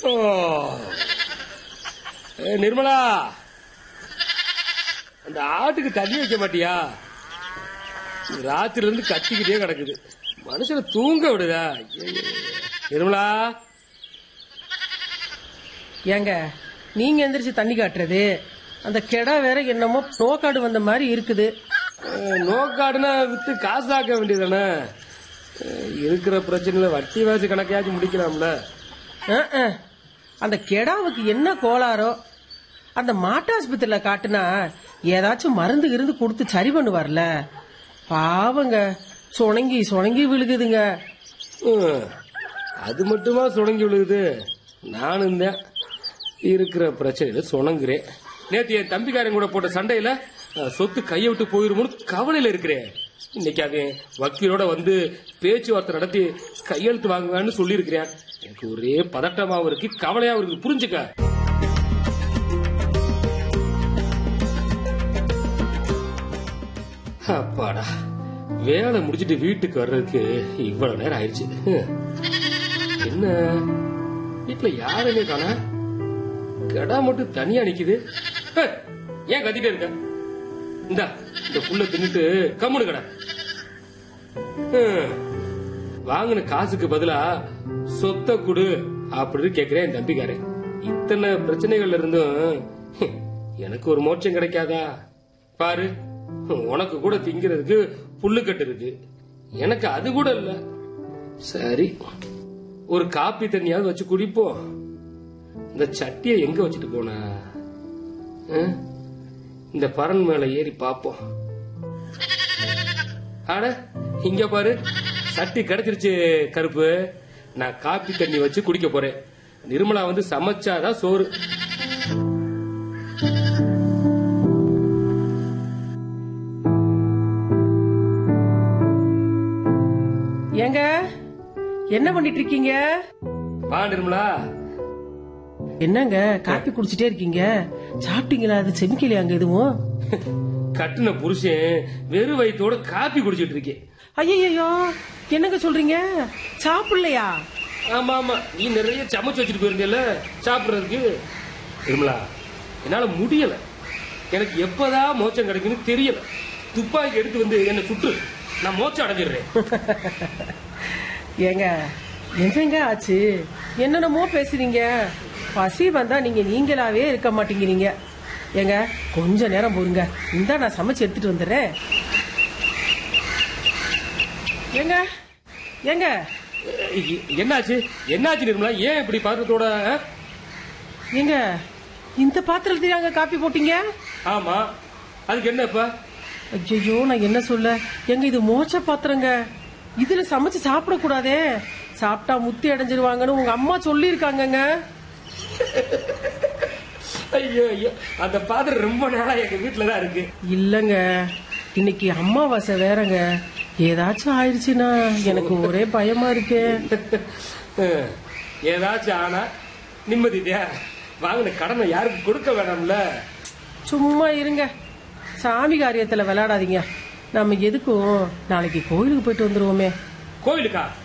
ஓ. ஏ, நிர்மலா அந்த ஆட்டுக்கு தண்ணி வைக்க மாட்டியா ராத்திரில இருந்து கத்திக்கிட்டே கிடக்குது மனுஷனை தூங்க விடுதா ஐயையோ. நிர்மலா ஏங்க நீங்க எந்திரிச்சு தண்ணி காட்டுறது அந்த கெடா வேற என்னமோ நோக்காடு வந்த மாதிரி இருக்குது அஹ், நோக்காடுனா வித்து காசாக்க வேண்டியதானே இருக்கிற பிரச்சனையில வட்டி வாசி கணக்கையாச்சும் முடிக்கலாம்ல அஹ், அஹ். அந்த கெடாவுக்கு என்ன கோளாரோ அந்த மாட்டாஸ்பத்திரியில காட்டுனா ஏதாச்சும் மருந்து இருந்து கொடுத்து சரி பண்ணுவார்ல பாவங்க சுணங்கி சுணங்கி விழுகுதுங்க ஹம், அது மட்டுமா சுணங்கி விழுகுது நானும் தான் இருக்கிற பிரச்சனையில சுணங்குறேன் நேத்து என் தம்பிக்காரன் கூட போட்ட சண்டையில அஹ், சொத்து கையை விட்டு போயிருமோன்னு கவலையில இருக்கிறேன் இன்னைக்கு அவன் வக்கீலோட வந்து பேச்சுவார்த்தை நடத்தி கையெழுத்து வாங்குவான்னு சொல்லியிருக்கிறேன் எனக்கு ஒரே பதட்டமாவும் இருக்கு கவலையாவும் இருக்கு புரிஞ்சுக்க அப்பாடா வேலை முடிச்சிட்டு வீட்டுக்கு வர்றதுக்கு இவ்வளவு நேரம் ஆயிடுச்சு ஹம். என்ன வீட்டுல யாருமே காண கடா மட்டும் தனியா நிக்குது ஹே, ஏன் கத்திட்டே இருக்க இந்தா இந்த புல்ல தின்னுட்டு கம்முனு கடை ஹம். வாங்கின காசுக்கு பதிலா சொத்தை குடு அப்படின்னு கேக்குறேன் என் தம்பிக்காரன் இத்தனை பிரச்சனைகள்ல இருந்தும் ஹம், எனக்கு ஒரு மோட்சம் கிடைக்காதா பாரு உனக்கு கூட திங்கிறதுக்கு புல்லுக்கட்டு இருக்கு எனக்கு அது கூட இல்ல சரி ஒரு காப்பி தண்ணியாவது வச்சு குடிப்போம் இந்த சட்டியை எங்க வச்சுட்டு போன அஹ்? இந்த பரன் மேல ஏறி பாப்போம் அட இங்க பாரு சட்டி கிடைச்சிருச்சு கருப்பு நான் காப்பி தண்ணி வச்சு குடிக்க போறேன் நிர்மலா வந்து சமைச்சாதான் சோறு ஏங்க என்ன பண்ணிட்டு இருக்கீங்க வா நிர்மலா என்னங்க காப்பி குடிச்சிட்டே இருக்கீங்க சாப்பிட்டீங்களா அது செமிக்கலையா அங்க எதுவும் கட்டுன புருஷன் வெறும் வயித்தோட காப்பி குடிச்சிட்டு இருக்கேன் ஐயோ என்னங்க சொல்றீங்க சாப்பிடலையா ஆமா ஆமா நீ நிறைய சமைச்சு வச்சுட்டு போயிருந்தியல்ல சாப்பிடுறதுக்கு நிர்மலா என்னால முடியல எனக்கு எப்பதான் மோச்சம் கிடைக்கும்னு தெரியல துப்பாக்கி எடுத்து வந்து என்ன சுட்டு நான் மோச்சம் அடைஞ்சிடுறேன் ஏங்க என்னங்க ஆச்சு என்னென்னமோ பேசுறீங்க பசி வந்தா நீங்க நீங்களாவே இருக்க மாட்டேங்கிறீங்க ஏங்க கொஞ்ச நேரம் போருங்க இந்தா நான் சமைச்சு எடுத்துட்டு வந்துடுறேன் ஏங்க ஏங்க எ- என்னாச்சு என்னாச்சு நிர்மலா ஏன் இப்படி பாத்திரத்தோட ஆ? ஏங்க இந்த பாத்திரத்துல அங்க காப்பி போட்டீங்க ஆமா அதுக்கு என்ன இப்ப ஐயோ நான் என்ன சொல்ல எங்க இது மோச்ச பாத்திரங்க இதுல சமைச்சு சாப்பிட கூடாதே சாப்பிட்டா முத்தி அடைஞ்சிருவாங்கன்னு உங்க அம்மா சொல்லியிருக்காங்கங்க ஐயோ ஐயோ அந்த பாத்திரம் ரொம்ப நாளா எங்க வீட்டுல தான் இருக்கு இல்லங்க இன்னைக்கு அம்மாவாசை வேறங்க ஏதாச்சும் ஆயிடுச்சுன்னா எனக்கு ஒரே பயமா இருக்கு அஹ், ஏதாச்சும் ஆனா நிம்மதியா வாங்கின கடனை யாருக்கு கொடுக்க வேணாம்ல சும்மா இருங்க சாமி காரியத்துல விளையாடாதீங்க நம்ம எதுக்கும் நாளைக்கு கோயிலுக்கு போயிட்டு வந்துருவோமே கோயிலுக்கா